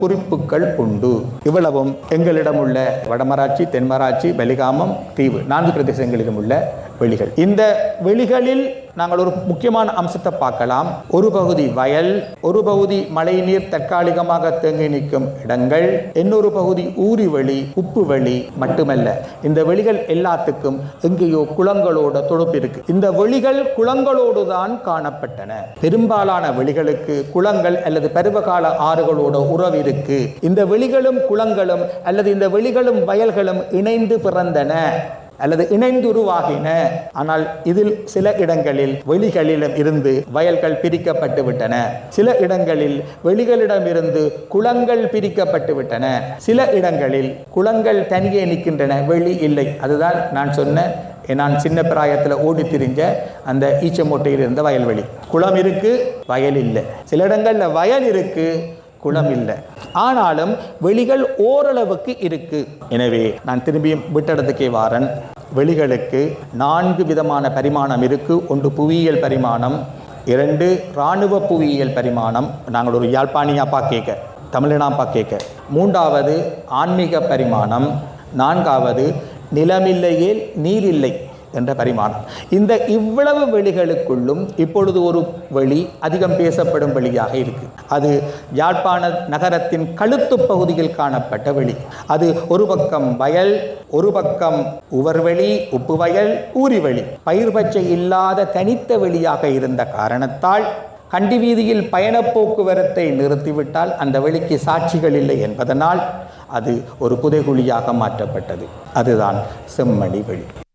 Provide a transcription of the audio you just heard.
குறிப்புகள் உண்டு இவ்வளவும் எங்களிடம் உள்ள வடமராட்சி தென்மராட்சி பலிகாமம் தீவு நான்கு பிரதேசங்களிலும் உள்ள வெளிகள் இந்த வெளிகளில் நாங்கள் ஒரு முக்கியமான அம்சத்தை பார்க்கலாம் ஒரு பகுதி வயல் ஒரு பகுதி மழைநீர் தற்காலிகமாக தேங்கி நிற்கும் இடங்கள் இன்னொரு பகுதி ஊரி வெளி உப்பு வெளி மட்டுமல்ல இந்த வெளிகள் எல்லாத்துக்கும் எங்கேயோ குளங்களோட தொடர்பு இருக்கு இந்த வெளிகள் குளங்களோடு தான் காணப்பட்டன பெரும்பாலான வெளிகளுக்கு குளங்கள் அல்லது பருவகால ஆறுகளோட உறவு இருக்கு இந்த வெளிகளும் குளங்களும் அல்லது இந்த வெளிகளும் வயல்களும் இணைந்து பிறந்தன அல்லது இணைந்து உருவாகின ஆனால் இதில் சில இடங்களில் வெளிகளிலும் இருந்து வயல்கள் பிரிக்கப்பட்டு விட்டன சில இடங்களில் வெளிகளிடம் இருந்து குளங்கள் பிரிக்கப்பட்டு விட்டன சில இடங்களில் குளங்கள் தனியே நிற்கின்றன வெளி இல்லை அதுதான் நான் சொன்ன நான் சின்ன பிராயத்தில் ஓடி திரிஞ்ச அந்த ஈச்சமோட்டையில் இருந்த வயல்வெளி குளம் இருக்கு வயல் இல்லை சில இடங்களில் வயல் இருக்கு குளம் இல்லை ஆனாலும் வெளிகள் ஓரளவுக்கு இருக்கு எனவே நான் திரும்பியும் விட்டடத்துக்கே வாரன் வெளிகளுக்கு நான்கு விதமான பரிமாணம் இருக்கு ஒன்று புவியியல் பரிமாணம் இரண்டு இராணுவ புவியியல் பரிமாணம் நாங்கள் ஒரு யாழ்ப்பாணியாப்பா கேட்க தமிழினாப்பா கேட்க மூன்றாவது ஆன்மீக பரிமாணம் நான்காவது நிலமில்லையே நீரில்லை என்ற பரிமாணம் இந்த இவ்வளவு வெளிகளுக்குள்ளும் இப்பொழுது ஒரு வெளி அதிகம் பேசப்படும் வெளியாக இருக்கு அது யாழ்ப்பாண நகரத்தின் கழுத்து பகுதியில் காணப்பட்ட வெளி அது ஒரு பக்கம் வயல் ஒரு பக்கம் உவர்வெளி உப்பு வயல் ஊரிவெளி பயிர் பச்சை இல்லாத தனித்த வெளியாக இருந்த காரணத்தால் கண்டி வீதியில் பயணப் போக்குவரத்தை நிறுத்திவிட்டால் அந்த வெளிக்கு சாட்சிகள் இல்லை என்பதனால் அது ஒரு புதைகுழியாக மாற்றப்பட்டது அதுதான் செம்மணி வெளி